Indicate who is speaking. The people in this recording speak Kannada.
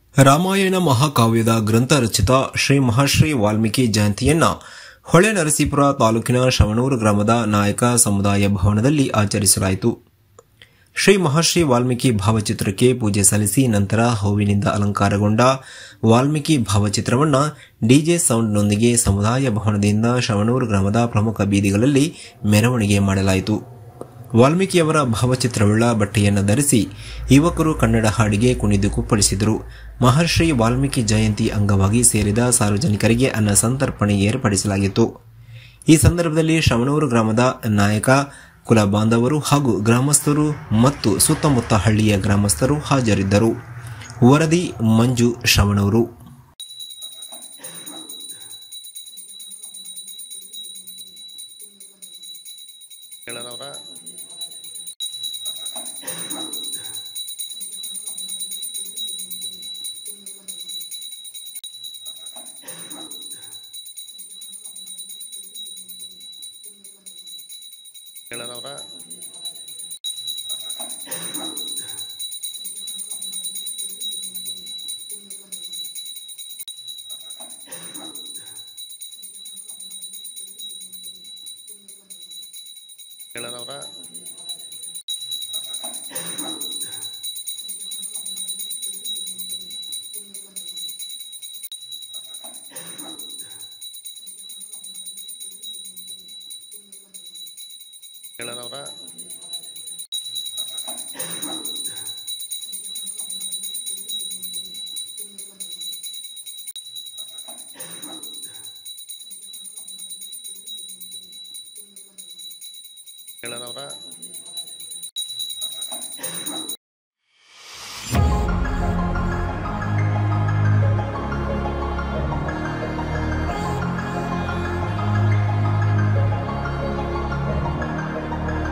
Speaker 1: ರಾಮಾಯಣ ಮಹಾಕಾವ್ಯದ ಗ್ರಂಥ ರಚಿತ ಶ್ರೀ ಮಹಾಶ್ರೀ ವಾಲ್ಮೀಕಿ ಜಯಂತಿಯನ್ನ ಹೊಳೆ ನರಸೀಪುರ ತಾಲೂಕಿನ ಶವಣೂರು ಗ್ರಾಮದ ನಾಯಕ ಸಮುದಾಯ ಭವನದಲ್ಲಿ ಆಚರಿಸಲಾಯಿತು ಶ್ರೀ ಮಹರ್ಷಿ ವಾಲ್ಮೀಕಿ ಭಾವಚಿತ್ರಕ್ಕೆ ಪೂಜೆ ಸಲ್ಲಿಸಿ ನಂತರ ಹೂವಿನಿಂದ ಅಲಂಕಾರಗೊಂಡ ವಾಲ್ಮೀಕಿ ಭಾವಚಿತ್ರವನ್ನು ಡಿಜೆ ಸೌಂಡ್ನೊಂದಿಗೆ ಸಮುದಾಯ ಭವನದಿಂದ ಶವಣೂರು ಗ್ರಾಮದ ಪ್ರಮುಖ ಬೀದಿಗಳಲ್ಲಿ ಮೆರವಣಿಗೆ ಮಾಡಲಾಯಿತು ವಾಲ್ಮೀಕಿಯವರ ಭಾವಚಿತ್ರವುಳ್ಳ ಬಟ್ಟೆಯನ್ನು ಧರಿಸಿ ಯುವಕರು ಕನ್ನಡ ಹಾಡಿಗೆ ಕುಣಿದು ಕುಪ್ಪಳಿಸಿದರು ಮಹರ್ಷಿ ವಾಲ್ಮೀಕಿ ಜಯಂತಿ ಅಂಗವಾಗಿ ಸೇರಿದ ಸಾರ್ವಜನಿಕರಿಗೆ ಅನ್ನ ಸಂತರ್ಪಣೆ ಏರ್ಪಡಿಸಲಾಗಿತ್ತು ಈ ಸಂದರ್ಭದಲ್ಲಿ ಶವಣೂರು ಗ್ರಾಮದ ನಾಯಕ ಕುಲ ಬಾಂಧವರು ಹಾಗೂ ಗ್ರಾಮಸ್ಥರು ಮತ್ತು ಸುತ್ತಮುತ್ತ ಹಳ್ಳಿಯ ಗ್ರಾಮಸ್ಥರು ಹಾಜರಿದ್ದರು ವರದಿ ಮಂಜು ಶ್ರವಣೂರು